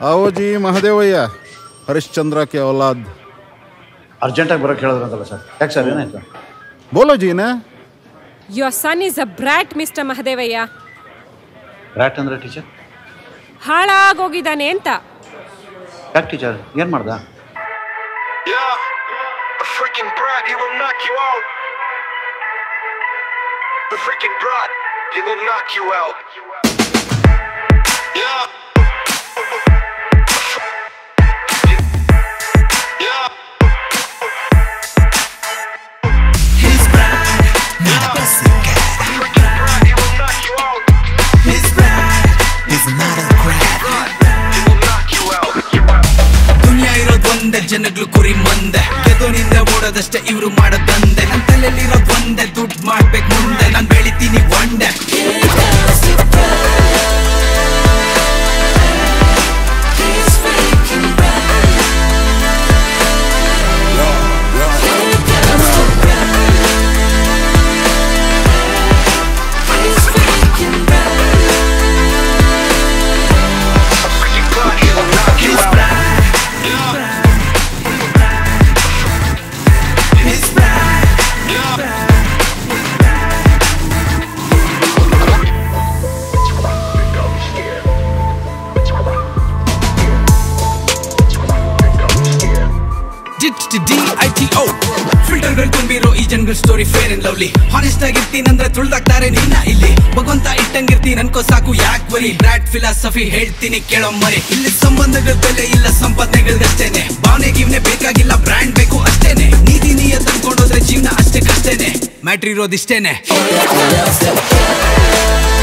आओ जी महादेवಯ್ಯ ಹರಿಶ್ಚಂದ್ರ ಕೆ ಔಲಾದ್ ಅರ್ಜೆಂಟಾಗಿ ಬರೋಕ್ಕೆ ಹೇಳಿದ್ರಂತಲ್ಲ ಸರ್ ಯಾಕೆ ಸರ್ ಏನಾಯ್ತು ಬೋಲೋ ಜೀನ Your son is a brat, Mr. Mahadevaiah rat ಅಂದರೆ ಟೀಚರ್ ಹಾಳಾಗೋಗಿದ್ದಾನೆ ಅಂತ ಯಾಕೆ ಟೀಚರ್ ಏನು ಮಾಡ್ದ Yeah, a freaking brat, he will knock you out. The freaking brat, he will knock you out. Yeah. Yeah. His bride, not a pussycat. Freaking brat, he will knock you out. His bride is not a crab. He will knock you out. ದುನಿಯಾ ಇರೋದ್ ಒಂದೇ ಜನಗಳು ಕುರಿ ಮಂದೆ ಗೆದೋನಿಂದ ಓಡೋದಷ್ಟೇ ಇವ್ರು ಮಾಡೋದಂದೆ ನನ್ ತಲೆಯಲ್ಲಿರೋದ್ ಒಂದೇ ದುಡ್ಡು ಮಾಡ್ಬೇಕು ಮುಂದೆ ನಾನ್ ಬೆಳಿತೀನಿ ಒಂಡೆ A freaking brat, he will knock you His out. bride, his bride, ಡಿ-ಐ-ಟಿ-ಓ ಫಿಲ್ಟರ್ಗಳು ತುಂಬಿರೋ ಈ ಜನಗಳ story fair and lovely honest ಆಗಿರ್ತೀನಂದ್ರೆ ತುಳ್ದಾಕ್ತಾರೆ ನಿನ್ನ ಇಲ್ಲಿ ಭಗವಂತ ಇಟ್ಟಂಗಿರ್ತೀನಿ ಅನ್ಕೋ ಸಾಕು ಯಾಕ್ ಬರಿ ಬ್ರಾಡ್ ಫಿಲಾಸಫಿ ಹೇಳ್ತೀನಿ ಕೇಳೋ ಮರಿ ಇಲ್ಲಿ ಸಂಬಂಧಗಳ ಬೆಲೆ ಇಲ್ಲ ಸಂಪಾದನೆಗಳ್ಗಷ್ಟೇನೆ ಭಾವನೆ ಗಿವ್ನೆ ಬೇಕಾಗಿಲ್ಲ ಬ್ರ್ಯಾಂಡ್ ಬೇಕು ಅಷ್ಟೇನೆ ನೀತಿ ನೀಯ ತಂದ್ಕೊಂಡೋದ್ರೆ ಜೀವನ ಅಷ್ಟೇ ಕಷ್ಟೇನೆ ಮ್ಯಾಟ್ರ್ ಇರೋದಿಷ್ಟೇನೆ